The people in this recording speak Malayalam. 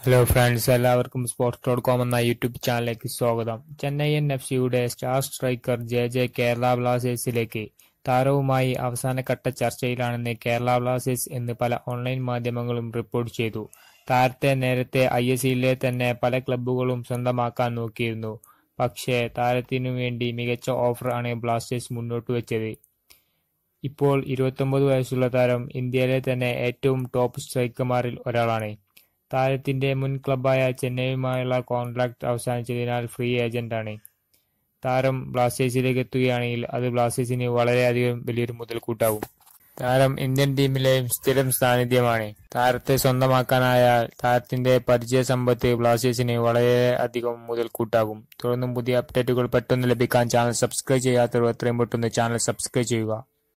ഹലോ ഫ്രണ്ട്സ് എല്ലാവർക്കും സ്പോർട്സ് ഡോട്ട് കോം എന്ന യൂട്യൂബ് ചാനലിലേക്ക് സ്വാഗതം ചെന്നൈയൻ എഫ് സിയുടെ star striker J J Kerala ബ്ലാസ്റ്റേഴ്സിലേക്ക് താരവുമായി അവസാനഘട്ട ചർച്ചയിലാണെന്ന് കേരള ബ്ലാസ്റ്റേഴ്സ് എന്ന് പല ഓൺലൈൻ മാധ്യമങ്ങളും റിപ്പോർട്ട് ചെയ്തു താരത്തെ നേരത്തെ ഐ എസ് സിയിലെ തന്നെ പല ക്ലബ്ബുകളും സ്വന്തമാക്കാൻ നോക്കിയിരുന്നു പക്ഷേ താരത്തിനു വേണ്ടി മികച്ച ഓഫർ ആണ് ബ്ലാസ്റ്റേഴ്സ് മുന്നോട്ട് വെച്ചത് ഇപ്പോൾ ഇരുപത്തൊമ്പത് വയസ്സുള്ള താരം ഇന്ത്യയിലെ തന്നെ ഏറ്റവും ടോപ്പ് സ്ട്രൈക്കർമാരിൽ ഒരാളാണ് താരത്തിന്റെ മുൻ ക്ലബായ ചെന്നൈയുമായുള്ള കോൺട്രാക്ട് അവസാനിച്ചതിനാൽ ഫ്രീ ഏജന്റാണ് താരം ബ്ലാസ്റ്റേഴ്സിലേക്ക് എത്തുകയാണെങ്കിൽ അത് ബ്ലാസ്റ്റേഴ്സിന് വളരെയധികം വലിയൊരു മുതൽക്കൂട്ടാവും താരം ഇന്ത്യൻ ടീമിലെയും സ്ഥിരം സാന്നിധ്യമാണ് താരത്തെ സ്വന്തമാക്കാനായാൽ താരത്തിന്റെ പരിചയ സമ്പത്ത് ബ്ലാസ്റ്റേഴ്സിന് വളരെയധികം മുതൽക്കൂട്ടാകും തുടർന്നും പുതിയ അപ്ഡേറ്റുകൾ പെട്ടെന്ന് ലഭിക്കാൻ ചാനൽ സബ്സ്ക്രൈബ് ചെയ്യാത്തവർ എത്രയും പെട്ടെന്ന് ചാനൽ സബ്സ്ക്രൈബ് ചെയ്യുക